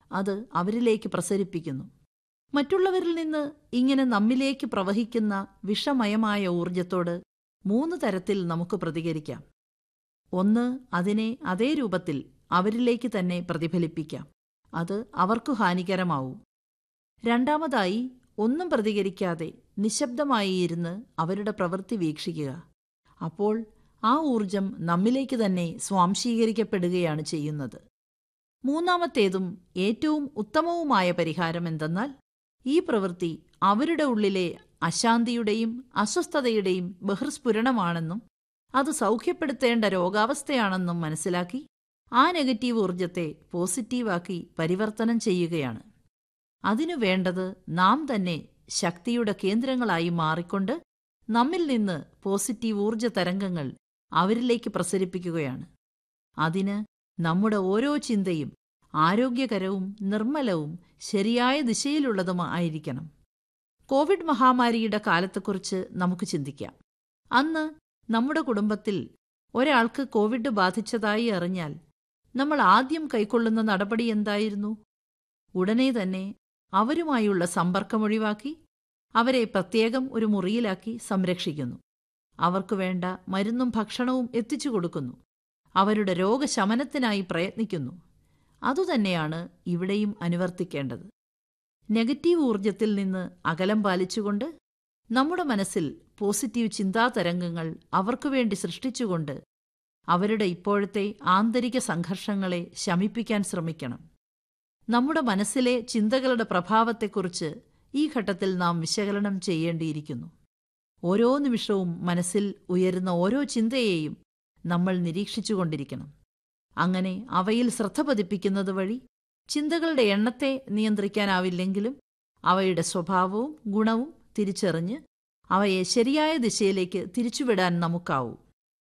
അത് അവരിലേക്ക് പ്രസരിപ്പിക്കുന്നു മറ്റുള്ളവരിൽ നിന്ന് ഇങ്ങനെ നമ്മിലേക്ക് പ്രവഹിക്കുന്ന വിഷമയമായ ഊർജത്തോട് മൂന്ന് തരത്തിൽ നമുക്ക് പ്രതികരിക്കാം ഒന്ന് അതിനെ അതേ രൂപത്തിൽ അവരിലേക്ക് തന്നെ പ്രതിഫലിപ്പിക്കാം അത് അവർക്കു ഹാനികരമാവും രണ്ടാമതായി ഒന്നും പ്രതികരിക്കാതെ നിശബ്ദമായി ഇരുന്ന് അവരുടെ പ്രവൃത്തി വീക്ഷിക്കുക അപ്പോൾ ആ ഊർജം നമ്മിലേക്ക് തന്നെ സ്വാംശീകരിക്കപ്പെടുകയാണ് ചെയ്യുന്നത് മൂന്നാമത്തേതും ഏറ്റവും ഉത്തമവുമായ പരിഹാരം എന്തെന്നാൽ ഈ പ്രവൃത്തി അവരുടെ ഉള്ളിലെ അശാന്തിയുടെയും അസ്വസ്ഥതയുടെയും ബഹിർസ്ഫുരണമാണെന്നും അത് സൗഖ്യപ്പെടുത്തേണ്ട രോഗാവസ്ഥയാണെന്നും മനസ്സിലാക്കി ആ നെഗറ്റീവ് ഊർജത്തെ പോസിറ്റീവാക്കി പരിവർത്തനം ചെയ്യുകയാണ് അതിനു വേണ്ടത് നാം തന്നെ ശക്തിയുടെ കേന്ദ്രങ്ങളായി മാറിക്കൊണ്ട് നമ്മിൽ നിന്ന് പോസിറ്റീവ് ഊർജ തരംഗങ്ങൾ അവരിലേക്ക് പ്രസരിപ്പിക്കുകയാണ് അതിന് നമ്മുടെ ഓരോ ചിന്തയും ആരോഗ്യകരവും നിർമ്മലവും ശരിയായ ദിശയിലുള്ളതും ആയിരിക്കണം കോവിഡ് മഹാമാരിയുടെ കാലത്തെക്കുറിച്ച് നമുക്ക് ചിന്തിക്കാം അന്ന് നമ്മുടെ കുടുംബത്തിൽ ഒരാൾക്ക് കോവിഡ് ബാധിച്ചതായി അറിഞ്ഞാൽ നമ്മൾ ആദ്യം കൈക്കൊള്ളുന്ന നടപടി എന്തായിരുന്നു ഉടനെ തന്നെ അവരുമായുള്ള സമ്പർക്കം ഒഴിവാക്കി അവരെ പ്രത്യേകം ഒരു മുറിയിലാക്കി സംരക്ഷിക്കുന്നു അവർക്ക് വേണ്ട മരുന്നും ഭക്ഷണവും എത്തിച്ചു കൊടുക്കുന്നു അവരുടെ രോഗശമനത്തിനായി പ്രയത്നിക്കുന്നു അതുതന്നെയാണ് ഇവിടെയും അനുവർത്തിക്കേണ്ടത് നെഗറ്റീവ് ഊർജത്തിൽ നിന്ന് അകലം പാലിച്ചുകൊണ്ട് നമ്മുടെ മനസ്സിൽ പോസിറ്റീവ് ചിന്താതരംഗങ്ങൾ അവർക്കു വേണ്ടി സൃഷ്ടിച്ചുകൊണ്ട് അവരുടെ ഇപ്പോഴത്തെ ആന്തരിക സംഘർഷങ്ങളെ ശമിപ്പിക്കാൻ ശ്രമിക്കണം നമ്മുടെ മനസ്സിലെ ചിന്തകളുടെ പ്രഭാവത്തെക്കുറിച്ച് ഈ ഘട്ടത്തിൽ നാം വിശകലനം ചെയ്യേണ്ടിയിരിക്കുന്നു ഓരോ നിമിഷവും മനസ്സിൽ ഉയരുന്ന ഓരോ ചിന്തയെയും നമ്മൾ നിരീക്ഷിച്ചുകൊണ്ടിരിക്കണം അങ്ങനെ അവയിൽ ശ്രദ്ധ പതിപ്പിക്കുന്നത് വഴി ചിന്തകളുടെ എണ്ണത്തെ നിയന്ത്രിക്കാനാവില്ലെങ്കിലും അവയുടെ സ്വഭാവവും ഗുണവും തിരിച്ചറിഞ്ഞ് അവയെ ശരിയായ ദിശയിലേക്ക് തിരിച്ചുവിടാൻ നമുക്കാവൂ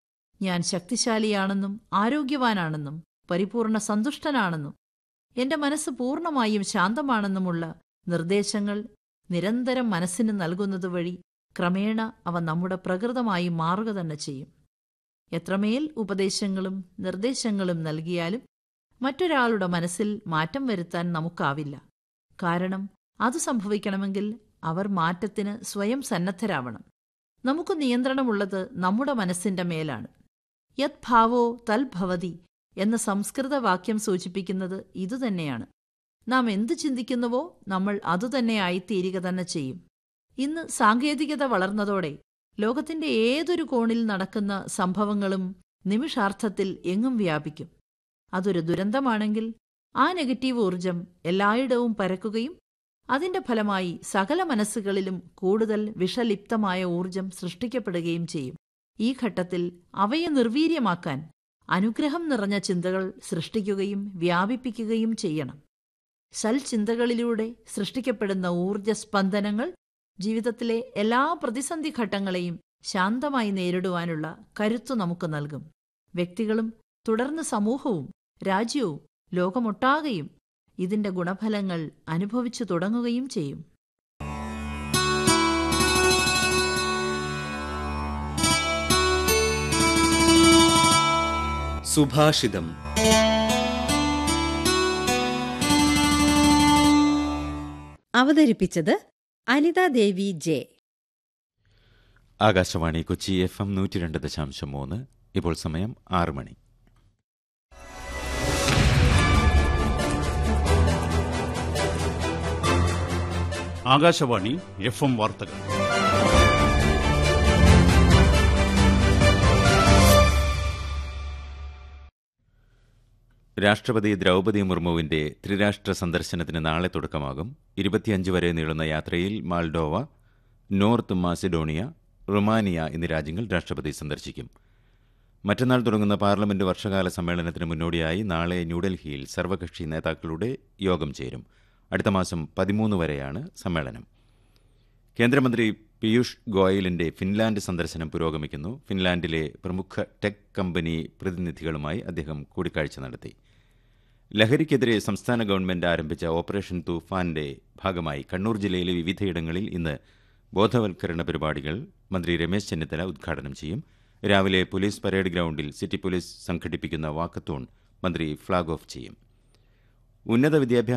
ഞാൻ ശക്തിശാലിയാണെന്നും ആരോഗ്യവാനാണെന്നും പരിപൂർണ സന്തുഷ്ടനാണെന്നും എന്റെ മനസ്സ് പൂർണ്ണമായും ശാന്തമാണെന്നുമുള്ള നിർദ്ദേശങ്ങൾ നിരന്തരം മനസ്സിന് നൽകുന്നത് വഴി ക്രമേണ അവ നമ്മുടെ പ്രകൃതമായി മാറുക തന്നെ ചെയ്യും എത്രമേൽ ഉപദേശങ്ങളും നിർദ്ദേശങ്ങളും നൽകിയാലും മറ്റൊരാളുടെ മനസ്സിൽ മാറ്റം വരുത്താൻ നമുക്കാവില്ല കാരണം അത് സംഭവിക്കണമെങ്കിൽ അവർ മാറ്റത്തിന് സ്വയം സന്നദ്ധരാവണം നമുക്ക് നിയന്ത്രണമുള്ളത് നമ്മുടെ മനസ്സിന്റെ മേലാണ് യത് ഭാവോ തൽഭവതി എന്ന സംസ്കൃത വാക്യം സൂചിപ്പിക്കുന്നത് ഇതുതന്നെയാണ് നാം എന്തു ചിന്തിക്കുന്നുവോ നമ്മൾ അതുതന്നെ ആയിത്തീരുക തന്നെ ചെയ്യും ഇന്ന് സാങ്കേതികത വളർന്നതോടെ ലോകത്തിന്റെ ഏതൊരു കോണിൽ നടക്കുന്ന സംഭവങ്ങളും നിമിഷാർത്ഥത്തിൽ എങ്ങും വ്യാപിക്കും അതൊരു ദുരന്തമാണെങ്കിൽ ആ നെഗറ്റീവ് ഊർജം എല്ലായിടവും പരക്കുകയും അതിന്റെ ഫലമായി സകല മനസ്സുകളിലും കൂടുതൽ വിഷലിപ്തമായ ഊർജം സൃഷ്ടിക്കപ്പെടുകയും ചെയ്യും ഈ ഘട്ടത്തിൽ അവയെ നിർവീര്യമാക്കാൻ അനുഗ്രഹം നിറഞ്ഞ ചിന്തകൾ സൃഷ്ടിക്കുകയും വ്യാപിപ്പിക്കുകയും ചെയ്യണം സൽചിന്തകളിലൂടെ സൃഷ്ടിക്കപ്പെടുന്ന ഊർജസ്പന്ദനങ്ങൾ ജീവിതത്തിലെ എല്ലാ പ്രതിസന്ധി ഘട്ടങ്ങളെയും ശാന്തമായി നേരിടുവാനുള്ള കരുത്തു നമുക്ക് നൽകും വ്യക്തികളും തുടർന്ന് സമൂഹവും രാജ്യവും ലോകമൊട്ടാകെയും ഇതിന്റെ ഗുണഫലങ്ങൾ അനുഭവിച്ചു തുടങ്ങുകയും ചെയ്യും സുഭാഷിതം അവതരിപ്പിച്ചത് Anithadevi J Akashvani Kochi F M നൂറ്റി രണ്ട് ദശാംശം മൂന്ന് ഇപ്പോൾ സമയം ആറ് മണി ആകാശവാണി എഫ് എം വാർത്തകൾ രാഷ്ട്രപതി ദ്രൗപദി മുർമുവിന്റെ ത്രിരാഷ്ട്ര സന്ദർശനത്തിന് നാളെ തുടക്കമാകും ഇരുപത്തിയഞ്ച് വരെ നീളുന്ന യാത്രയിൽ മാൾഡോവ നോർത്ത് മാസിഡോണിയ റുമാനിയ എന്നീ രാജ്യങ്ങൾ രാഷ്ട്രപതി സന്ദർശിക്കും മറ്റന്നാൾ തുടങ്ങുന്ന പാർലമെന്റ് വർഷകാല സമ്മേളനത്തിന് മുന്നോടിയായി നാളെ ന്യൂഡൽഹിയിൽ സർവകക്ഷി നേതാക്കളുടെ യോഗം ചേരും അടുത്ത മാസം പതിമൂന്ന് വരെയാണ് സമ്മേളനം കേന്ദ്രമന്ത്രി പീയൂഷ് ഗോയലിന്റെ ഫിൻലാൻഡ് സന്ദർശനം പുരോഗമിക്കുന്നു ഫിൻലാൻഡിലെ പ്രമുഖ ടെക് കമ്പനി പ്രതിനിധികളുമായി അദ്ദേഹം കൂടിക്കാഴ്ച നടത്തി ലഹരിക്കെതിരെ സംസ്ഥാന ഗവൺമെന്റ് ആരംഭിച്ച ഓപ്പറേഷൻ തൂഫാന്റെ ഭാഗമായി കണ്ണൂർ ജില്ലയിലെ വിവിധയിടങ്ങളിൽ ഇന്ന് ബോധവൽക്കരണ പരിപാടികൾ മന്ത്രി രമേശ് ചെന്നിത്തല ഉദ്ഘാടനം ചെയ്യും രാവിലെ പോലീസ് പരേഡ് ഗ്രൗണ്ടിൽ സിറ്റി പോലീസ് സംഘടിപ്പിക്കുന്ന വാക്കത്തോൺ മന്ത്രി ഫ്ളാഗ് ഓഫ് ചെയ്യും ഉന്നത വിദ്യാഭ്യാസ